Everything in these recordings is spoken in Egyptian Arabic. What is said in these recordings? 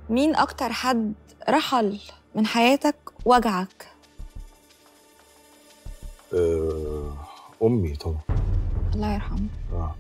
مين اكتر حد رحل من حياتك وجعك آه، امي طبعا الله يرحمه اه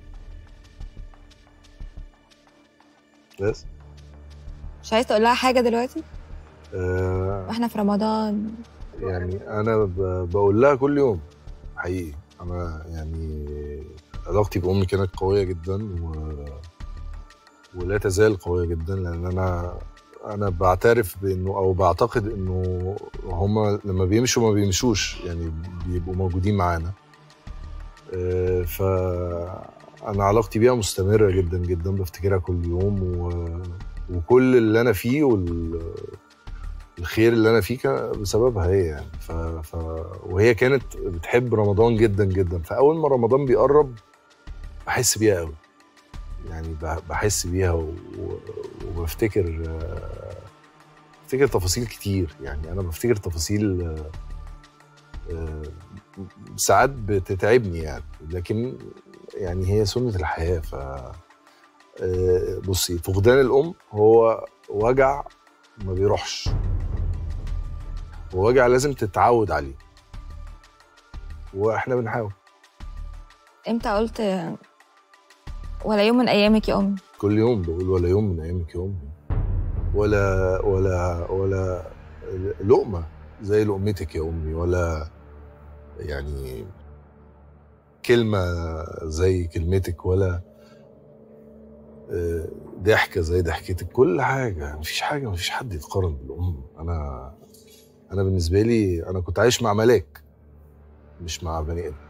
بس مش عايز تقول لها حاجه دلوقتي آه واحنا في رمضان يعني انا ب- بقول لها كل يوم حقيقي انا يعني علاقتي بامي كانت قويه جدا و... ولا تزال قويه جدا لان انا انا بعترف بانه او بعتقد انه هما لما بيمشوا ما بيمشوش يعني بيبقوا موجودين معانا آه، ف انا علاقتي بيها مستمره جدا جدا بفتكرها كل يوم و... وكل اللي انا فيه وال... الخير اللي انا فيه كان بسببها هي يعني ف... ف... وهي كانت بتحب رمضان جدا جدا فاول ما رمضان بيقرب بحس بيها قوي يعني ب- بحس بيها و... و- وبفتكر آه، بفتكر تفاصيل كتير يعني انا بفتكر تفاصيل آه، آه، ساعات بتتعبني يعني لكن يعني هي سنة الحياة ف آه، بصي فقدان الأم هو وجع ما بيروحش ووجع لازم تتعود عليه واحنا بنحاول امتى قلت ولا يوم من ايامك يا امي كل يوم بقول ولا يوم من ايامك يوم ولا ولا ولا لقمه زي لقمتك يا امي ولا يعني كلمه زي كلمتك ولا آه، ضحكه زي ضحكتك كل حاجه مفيش حاجه مفيش حد يتقارن بالام انا انا بالنسبه لي انا كنت عايش مع ملاك مش مع بني ادم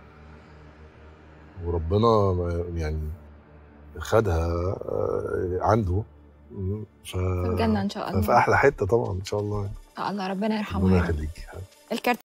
وربنا يعني خدها آه، عنده م، ف في الجنه ان شاء الله في احلى حته طبعا ان شاء الله آه الله ربنا يرحمه ربنا يا رب. يخليكي الكارت